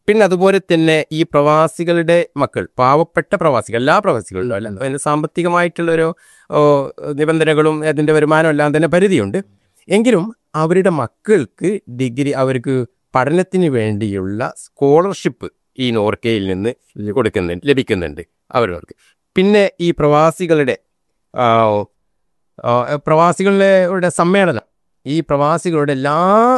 പിന്നെ അതുപോലെ തന്നെ ഈ പ്രവാസികളുടെ മക്കൾ പാവപ്പെട്ട പ്രവാസികൾ എല്ലാ പ്രവാസികളും അല്ല അതിന് സാമ്പത്തികമായിട്ടുള്ളൊരു ഓ, നിബന്ധനകളും അതിൻ്റെ വരുമാനം എല്ലാം തന്നെ പരിധിയുണ്ട് എങ്കിലും അവരുടെ മക്കൾക്ക് ഡിഗ്രി അവർക്ക് പഠനത്തിന് വേണ്ടിയുള്ള സ്കോളർഷിപ്പ് ഈ നോർക്കയിൽ നിന്ന് കൊടുക്കുന്നുണ്ട് ലഭിക്കുന്നുണ്ട് അവരവർക്ക് പിന്നെ ഈ പ്രവാസികളുടെ ആ, ആ, പ്രവാസികളുടെ സമ്മേളനം ഈ പ്രവാസികളുടെ എല്ലാ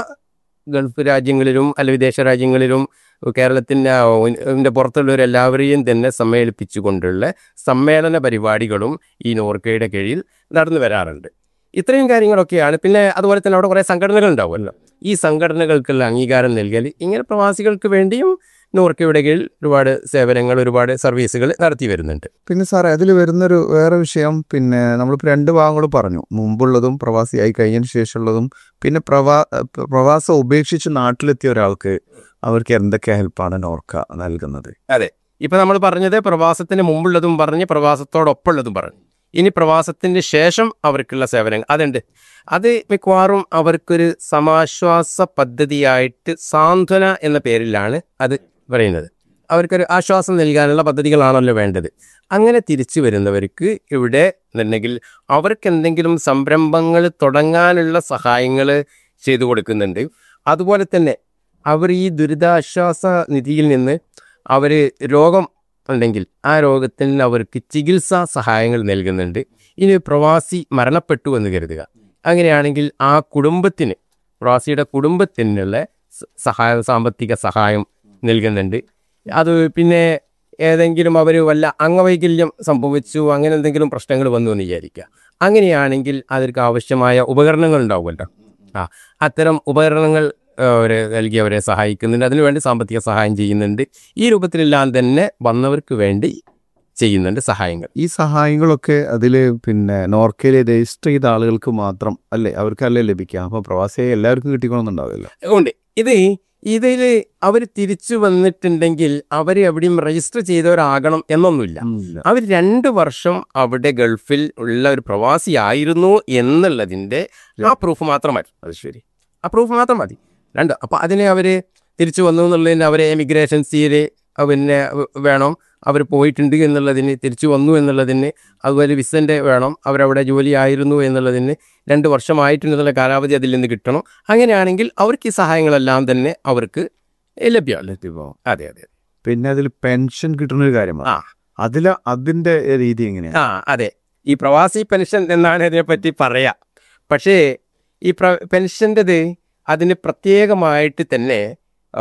ഗൾഫ് രാജ്യങ്ങളിലും അല്ല വിദേശ രാജ്യങ്ങളിലും കേരളത്തിൻ്റെ ഇതിൻ്റെ പുറത്തുള്ളവരെല്ലാവരെയും തന്നെ സമ്മേളിപ്പിച്ചുകൊണ്ടുള്ള സമ്മേളന പരിപാടികളും ഈ നോർക്കയുടെ കീഴിൽ നടന്നു വരാറുണ്ട് ഇത്രയും കാര്യങ്ങളൊക്കെയാണ് പിന്നെ അതുപോലെ തന്നെ അവിടെ കുറേ സംഘടനകൾ ഉണ്ടാവുമല്ലോ ഈ സംഘടനകൾക്കുള്ള അംഗീകാരം നൽകൽ ഇങ്ങനെ പ്രവാസികൾക്ക് വേണ്ടിയും നോർക്കയുടെ കീഴിൽ ഒരുപാട് സേവനങ്ങൾ ഒരുപാട് സർവീസുകൾ നടത്തി വരുന്നുണ്ട് പിന്നെ സാറേ അതിൽ വരുന്നൊരു വേറെ വിഷയം പിന്നെ നമ്മളിപ്പോൾ രണ്ട് ഭാഗങ്ങൾ പറഞ്ഞു മുമ്പുള്ളതും പ്രവാസിയായി കഴിഞ്ഞതിന് ശേഷമുള്ളതും പിന്നെ പ്രവാ പ്ര- പ്രവാസം ഉപേക്ഷിച്ച് നാട്ടിലെത്തിയ ഒരാൾക്ക് അവർക്ക് എന്തൊക്കെ ഹെൽപ്പാണ് നോർക്ക നൽകുന്നത് ഇപ്പം നമ്മൾ പറഞ്ഞത് പ്രവാസത്തിന് മുമ്പുള്ളതും പറഞ്ഞ് പ്രവാസത്തോടൊപ്പമുള്ളതും പറഞ്ഞു ഇനി പ്രവാസത്തിന് ശേഷം അവർക്കുള്ള സേവനങ്ങൾ അതുണ്ട് അത് മിക്കവാറും അവർക്കൊരു സമാശ്വാസ പദ്ധതിയായിട്ട് സാന്ത്വന എന്ന പേരിലാണ് അത് പറയുന്നത് അവർക്കൊരു ആശ്വാസം നൽകാനുള്ള പദ്ധതികളാണല്ലോ വേണ്ടത് അങ്ങനെ തിരിച്ചു വരുന്നവർക്ക് ഇവിടെ എന്നുണ്ടെങ്കിൽ അവർക്ക് എന്തെങ്കിലും സംരംഭങ്ങൾ തുടങ്ങാനുള്ള സഹായങ്ങൾ ചെയ്തു കൊടുക്കുന്നുണ്ട് അതുപോലെ തന്നെ അവർ ഈ ദുരിതാശ്വാസ നിധിയിൽ നിന്ന് അവർ രോഗം ഉണ്ടെങ്കിൽ ആ രോഗത്തിന് അവർക്ക് ചികിത്സാ സഹായങ്ങൾ നൽകുന്നുണ്ട് ഇനി പ്രവാസി മരണപ്പെട്ടു എന്ന് കരുതുക അങ്ങനെയാണെങ്കിൽ ആ കുടുംബത്തിന് പ്രവാസിയുടെ കുടുംബത്തിനുള്ള സ- സഹായ സാമ്പത്തിക സഹായം നൽകുന്നുണ്ട് അത് പിന്നെ ഏതെങ്കിലും അവർ വല്ല അംഗവൈകല്യം സംഭവിച്ചു അങ്ങനെ എന്തെങ്കിലും പ്രശ്നങ്ങൾ വന്നു എന്ന് വിചാരിക്കുക അങ്ങനെയാണെങ്കിൽ അതിற்கு ആവശ്യമായ ഉപകരണങ്ങൾ ഉണ്ടാവുമല്ലോ ആ അത്തരം ഉപകരണങ്ങൾ അവരെ നൽകി അവരെ സഹായിക്കുന്നുണ്ട് അതിനുവേണ്ടി സാമ്പത്തിക സഹായം ചെയ്യുന്നുണ്ട് ഈ രൂപത്തിലെല്ലാം തന്നെ വന്നവർക്ക് വേണ്ടി ചെയ്യുന്നുണ്ട് സഹായങ്ങൾ ഈ സഹായങ്ങളൊക്കെ അതിൽ പിന്നെ നോർക്കയിൽ രജിസ്റ്റർ ചെയ്ത ആളുകൾക്ക് മാത്രം അല്ലേ അവർക്കല്ലേ ലഭിക്കുക അപ്പോൾ പ്രവാസിയെ എല്ലാവർക്കും കിട്ടിക്കണമെന്നുണ്ടാവില്ല ഉണ്ട് ഇത് ഇതിൽ അവർ തിരിച്ചു വന്നിട്ടുണ്ടെങ്കിൽ അവർ എവിടെയും രജിസ്റ്റർ ചെയ്തവരാകണം എന്നൊന്നുമില്ല അവർ രണ്ട് വർഷം അവിടെ ഗൾഫിൽ ഉള്ള ഒരു പ്രവാസിയായിരുന്നു എന്നുള്ളതിൻ്റെ ആ പ്രൂഫ് മാത്രം മതി അത് ശരി ആ പ്രൂഫ് മാത്രം മതി രണ്ട് അപ്പോൾ അതിനെ അവർ തിരിച്ചു വന്നു എന്നുള്ളതിന് അവരെ എമിഗ്രേഷൻ സീൽ പിന്നെ വേണം അവർ പോയിട്ടുണ്ട് എന്നുള്ളതിന് തിരിച്ചു വന്നു എന്നുള്ളതിന് അതുപോലെ വിസൻ്റെ വേണം അവരവിടെ ജോലി ആയിരുന്നു എന്നുള്ളതിന് രണ്ട് വർഷമായിട്ടുണ്ടെന്നുള്ള കാലാവധി അതിൽ നിന്ന് കിട്ടണം അങ്ങനെയാണെങ്കിൽ അവർക്ക് ഈ സഹായങ്ങളെല്ലാം തന്നെ അവർക്ക് ലഭ്യമാണ് ലഭ്യമാവും അതെ അതെ പിന്നെ അതിൽ പെൻഷൻ കിട്ടുന്ന ഒരു കാര്യമാണ് ആ. അതിൽ അതിന്റെ രീതി എങ്ങനെയാണ് ആ അതെ ഈ പ്രവാസി പെൻഷൻ എന്നാണ് ഇതിനെപ്പറ്റി പറയാ പക്ഷേ ഈ പ്ര പെൻഷൻ്റെത് അതിന് പ്രത്യേകമായിട്ട് തന്നെ ഓ,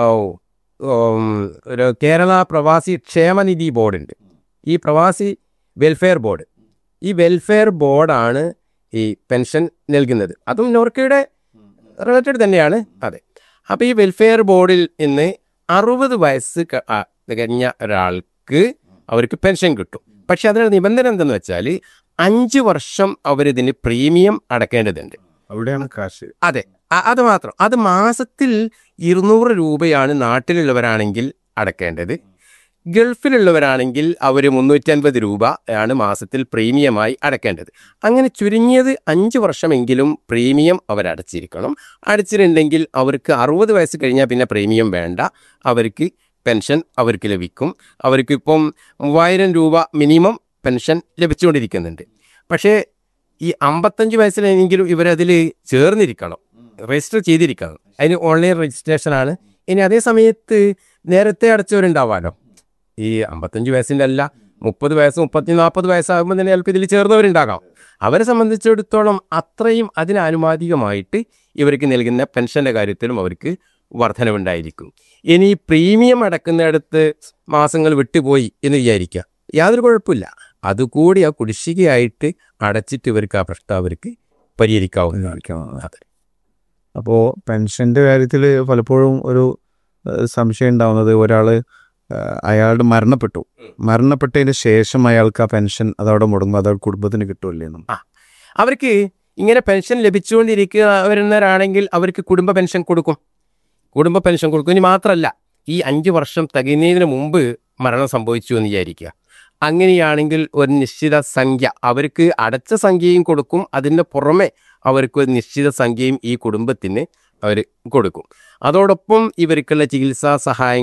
ഉം, ഒരു കേരള പ്രവാസി ക്ഷേമനിധി ബോർഡുണ്ട് ഈ പ്രവാസി വെൽഫെയർ ബോർഡ് ഈ വെൽഫെയർ ബോർഡാണ് ഈ പെൻഷൻ നൽകുന്നത് അതും നോർക്കയുടെ റിലേറ്റഡ് തന്നെയാണ് അതെ അപ്പോൾ ഈ വെൽഫെയർ ബോർഡിൽ നിന്ന് അറുപത് വയസ്സ് ക- ആ, തികഞ്ഞ ഒരാൾക്ക് അവർക്ക് പെൻഷൻ കിട്ടും പക്ഷെ അതിനുള്ള നിബന്ധന എന്തെന്ന് വെച്ചാൽ അഞ്ച് വർഷം അവരിതിന് പ്രീമിയം അടക്കേണ്ടതുണ്ട് അവിടെയാണ് കാശ് അതെ അ- അത് മാത്രം അത് മാസത്തിൽ ഇരുന്നൂറ് രൂപയാണ് നാട്ടിലുള്ളവരാണെങ്കിൽ അടക്കേണ്ടത് ഗൾഫിലുള്ളവരാണെങ്കിൽ അവർ മുന്നൂറ്റൻപത് രൂപ ആണ് മാസത്തിൽ പ്രീമിയമായി അടക്കേണ്ടത് അങ്ങനെ ചുരുങ്ങിയത് അഞ്ച് വർഷമെങ്കിലും പ്രീമിയം അവരടച്ചിരിക്കണം അടച്ചിട്ടുണ്ടെങ്കിൽ അവർക്ക് അറുപത് വയസ്സ് കഴിഞ്ഞാൽ പിന്നെ പ്രീമിയം വേണ്ട അവർക്ക് പെൻഷൻ അവർക്ക് ലഭിക്കും അവർക്ക് ഇപ്പം മൂവായിരം രൂപ മിനിമം പെൻഷൻ ലഭിച്ചുകൊണ്ടിരിക്കുന്നുണ്ട് പക്ഷേ ഈ അമ്പത്തഞ്ച് വയസ്സിലെങ്കിലും ഇവരതിൽ ചേർന്നിരിക്കണം രജിസ്റ്റർ ചെയ്തിരിക്കണം അതിന് ഓൺലൈൻ രജിസ്ട്രേഷനാണ് ഇനി അതേ സമയത്ത് നേരത്തെ അടച്ചവരുണ്ടാവാലോ ഈ അമ്പത്തഞ്ച് വയസ്സിൻ്റെ അല്ല മുപ്പത് വയസ്സ് മുപ്പത്തി നാൽപ്പത് വയസ്സാകുമ്പോൾ തന്നെ ചിലപ്പോൾ ഇതിൽ ചേർന്നവരുണ്ടാകാം അവരെ സംബന്ധിച്ചിടത്തോളം അത്രയും അതിന് ആനുപാതികമായിട്ട് ഇവർക്ക് നൽകുന്ന പെൻഷൻ്റെ കാര്യത്തിലും അവർക്ക് വർധനവുണ്ടായിരിക്കും ഇനി പ്രീമിയം അടക്കുന്നിടത്ത് മാസങ്ങൾ വിട്ടുപോയി എന്ന് വിചാരിക്കുക യാതൊരു കുഴപ്പമില്ല അതുകൂടി ആ കുടിശ്ശികയായിട്ട് അടച്ചിട്ട് ഇവർക്ക് ആ പ്രശ്നം അവർക്ക് പരിഹരിക്കാവുന്നതാണ് അതെ അപ്പോൾ പെൻഷന്റെ കാര്യത്തിൽ പലപ്പോഴും ഒരു ഏഹ്, സംശയം ഉണ്ടാവുന്നത് ഒരാൾ അയാളുടെ മരണപ്പെട്ടു മരണപ്പെട്ടതിന് ശേഷം അയാൾക്ക് ആ പെൻഷൻ അതവിടെ മുടങ്ങും അത് കുടുംബത്തിന് കിട്ടുമല്ലേന്നും അവർക്ക് ഇങ്ങനെ പെൻഷൻ ലഭിച്ചുകൊണ്ടിരിക്കുക വരുന്നവരാണെങ്കിൽ അവർക്ക് കുടുംബ പെൻഷൻ കൊടുക്കും കുടുംബ പെൻഷൻ കൊടുക്കും ഇനി മാത്രമല്ല ഈ അഞ്ച് വർഷം തികയുന്നതിന് മുമ്പ് മരണം സംഭവിച്ചു എന്ന് വിചാരിക്കുക അങ്ങനെയാണെങ്കിൽ ഒരു നിശ്ചിത സംഖ്യ അവർക്ക് അടച്ച സംഖ്യയും കൊടുക്കും അതിൻ്റെ പുറമെ അവർക്ക് ഒരു നിശ്ചിത സംഖ്യയും ഈ കുടുംബത്തിന് അവർ കൊടുക്കും അതോടൊപ്പം ഇവർക്കുള്ള ചികിത്സാ സഹായം